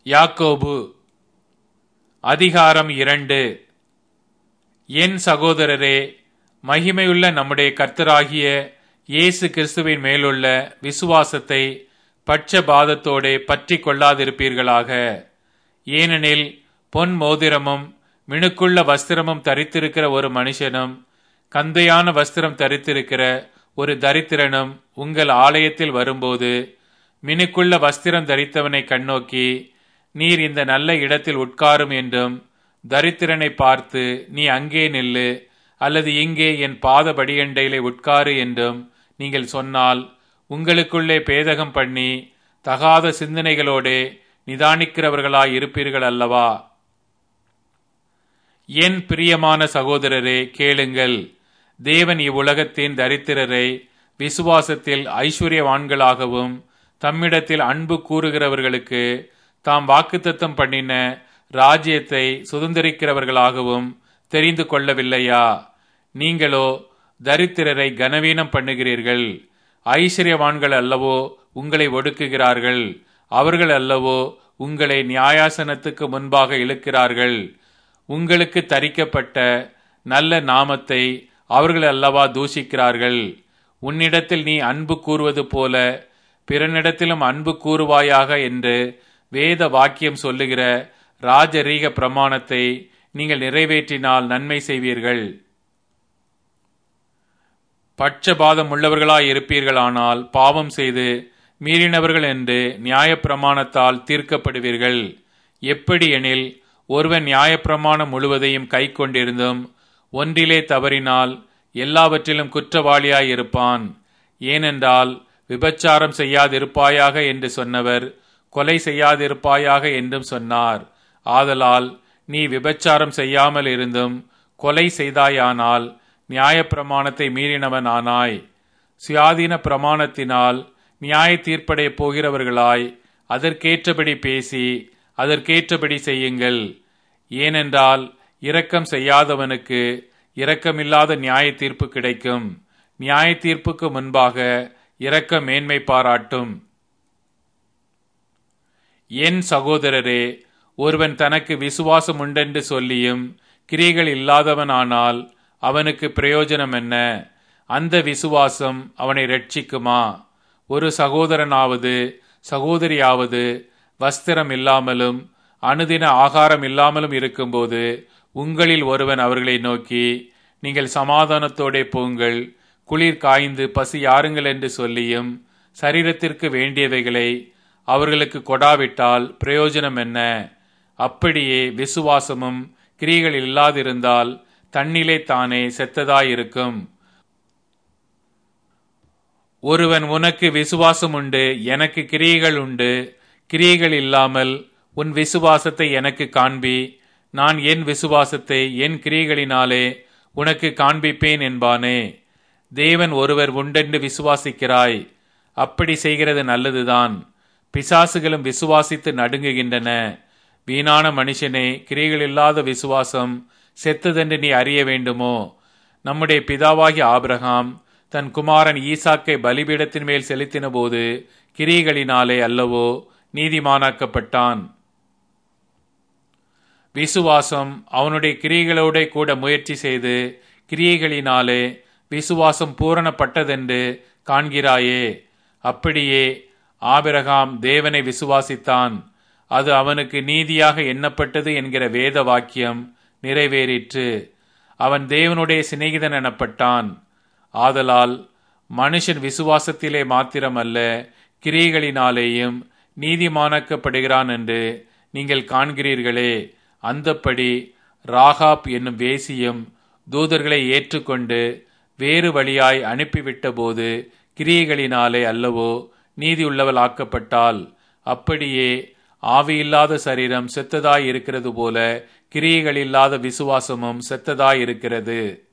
யாக்கோபு அதிகாரம் இரண்டு என் சகோதரரே மகிமையுள்ள நம்முடைய கர்த்தராகிய இயேசு கிறிஸ்துவின் மேலுள்ள விசுவாசத்தை பட்சபாதத்தோடே பற்றி கொள்ளாதிருப்பீர்களாக ஏனெனில் பொன் மோதிரமும் மினுக்குள்ள வஸ்திரமும் தரித்திருக்கிற ஒரு மனுஷனும் கந்தையான வஸ்திரம் தரித்திருக்கிற ஒரு தரித்திரனும் உங்கள் ஆலயத்தில் வரும்போது மினுக்குள்ள வஸ்திரம் தரித்தவனை கண்ணோக்கி நீர் இந்த நல்ல இடத்தில் உட்காரும் என்றும் தரித்திரனை பார்த்து நீ அங்கே நில்லு அல்லது இங்கே என் பாத படியண்டையிலே உட்காரு என்றும் நீங்கள் சொன்னால் உங்களுக்குள்ளே பேதகம் பண்ணி தகாத சிந்தனைகளோடே நிதானிக்கிறவர்களாய் இருப்பீர்கள் அல்லவா என் பிரியமான சகோதரரே கேளுங்கள் தேவன் இவ்வுலகத்தின் தரித்திரரை விசுவாசத்தில் ஐஸ்வர்யவான்களாகவும் தம்மிடத்தில் அன்பு கூறுகிறவர்களுக்கு தாம் வாக்குத்தத்தம் பண்ணின ராஜ்யத்தை சுதந்திரிக்கிறவர்களாகவும் தெரிந்து கொள்ளவில்லையா நீங்களோ தரித்திரரை கனவீனம் பண்ணுகிறீர்கள் ஐஸ்வர்யவான்கள் அல்லவோ உங்களை ஒடுக்குகிறார்கள் அவர்கள் அல்லவோ உங்களை நியாயாசனத்துக்கு முன்பாக இழுக்கிறார்கள் உங்களுக்கு தரிக்கப்பட்ட நல்ல நாமத்தை அவர்கள் அல்லவா தூஷிக்கிறார்கள் உன்னிடத்தில் நீ அன்பு கூறுவது போல பிறனிடத்திலும் அன்பு கூறுவாயாக என்று வேத வாக்கியம் சொல்லுகிற ராஜரீக பிரமாணத்தை நீங்கள் நிறைவேற்றினால் நன்மை செய்வீர்கள் பட்சபாதம் உள்ளவர்களாய் இருப்பீர்களானால் பாவம் செய்து மீறினவர்கள் என்று நியாயப்பிரமாணத்தால் தீர்க்கப்படுவீர்கள் எப்படி எனில் ஒருவன் நியாயப்பிரமாணம் முழுவதையும் கை கொண்டிருந்தும் ஒன்றிலே தவறினால் எல்லாவற்றிலும் குற்றவாளியாய் இருப்பான் ஏனென்றால் விபச்சாரம் செய்யாதிருப்பாயாக என்று சொன்னவர் கொலை செய்யாதிருப்பாயாக என்றும் சொன்னார் ஆதலால் நீ விபச்சாரம் செய்யாமல் இருந்தும் கொலை செய்தாயானால் நியாயப்பிரமாணத்தை மீறினவன் ஆனாய் சுயாதீன பிரமாணத்தினால் நியாய தீர்ப்படைய போகிறவர்களாய் அதற்கேற்றபடி பேசி அதற்கேற்றபடி செய்யுங்கள் ஏனென்றால் இரக்கம் செய்யாதவனுக்கு இரக்கமில்லாத நியாய தீர்ப்பு கிடைக்கும் நியாய தீர்ப்புக்கு முன்பாக இரக்க மேன்மை பாராட்டும் என் சகோதரரே ஒருவன் தனக்கு விசுவாசம் உண்டென்று சொல்லியும் கிரிகள் இல்லாதவனானால் அவனுக்கு பிரயோஜனம் என்ன அந்த விசுவாசம் அவனை ரட்சிக்குமா ஒரு சகோதரனாவது சகோதரியாவது வஸ்திரம் இல்லாமலும் அனுதின ஆகாரம் இல்லாமலும் இருக்கும்போது உங்களில் ஒருவன் அவர்களை நோக்கி நீங்கள் சமாதானத்தோடே போங்கள் குளிர் காய்ந்து பசி யாருங்கள் என்று சொல்லியும் சரீரத்திற்கு வேண்டியவைகளை அவர்களுக்கு கொடாவிட்டால் பிரயோஜனம் என்ன அப்படியே விசுவாசமும் கிரிகள் இல்லாதிருந்தால் தன்னிலே தானே செத்ததாயிருக்கும் ஒருவன் உனக்கு விசுவாசம் உண்டு எனக்கு கிரியைகள் உண்டு கிரியைகள் இல்லாமல் உன் விசுவாசத்தை எனக்கு காண்பி நான் என் விசுவாசத்தை என் கிரியைகளினாலே உனக்கு காண்பிப்பேன் என்பானே தேவன் ஒருவர் உண்டென்று விசுவாசிக்கிறாய் அப்படி செய்கிறது நல்லதுதான் பிசாசுகளும் விசுவாசித்து நடுங்குகின்றன வீணான மனுஷனே கிரிகள் இல்லாத விசுவாசம் செத்ததென்று நீ அறிய வேண்டுமோ நம்முடைய பிதாவாகிய ஆபிரகாம் தன் குமாரன் ஈசாக்கை பலிபீடத்தின் மேல் செலுத்தின போது கிரிகளினாலே அல்லவோ நீதிமானாக்கப்பட்டான் விசுவாசம் அவனுடைய கிரியைகளோட கூட முயற்சி செய்து கிரியைகளினாலே விசுவாசம் பூரணப்பட்டதென்று காண்கிறாயே அப்படியே ஆபிரகாம் தேவனை விசுவாசித்தான் அது அவனுக்கு நீதியாக எண்ணப்பட்டது என்கிற வேத வாக்கியம் நிறைவேறிற்று அவன் தேவனுடைய சிநேகிதன் எனப்பட்டான் ஆதலால் மனுஷன் விசுவாசத்திலே மாத்திரமல்ல கிரியைகளினாலேயும் நீதிமானாக்கப்படுகிறான் என்று நீங்கள் காண்கிறீர்களே அந்தப்படி ராகாப் என்னும் வேசியும் தூதர்களை ஏற்றுக்கொண்டு வேறு வழியாய் அனுப்பிவிட்ட போது கிரியைகளினாலே அல்லவோ நீதி உள்ளவள் ஆக்கப்பட்டால் அப்படியே ஆவியில்லாத சரீரம் செத்ததாய் இருக்கிறது போல கிரியைகள் இல்லாத விசுவாசமும் செத்ததாய் இருக்கிறது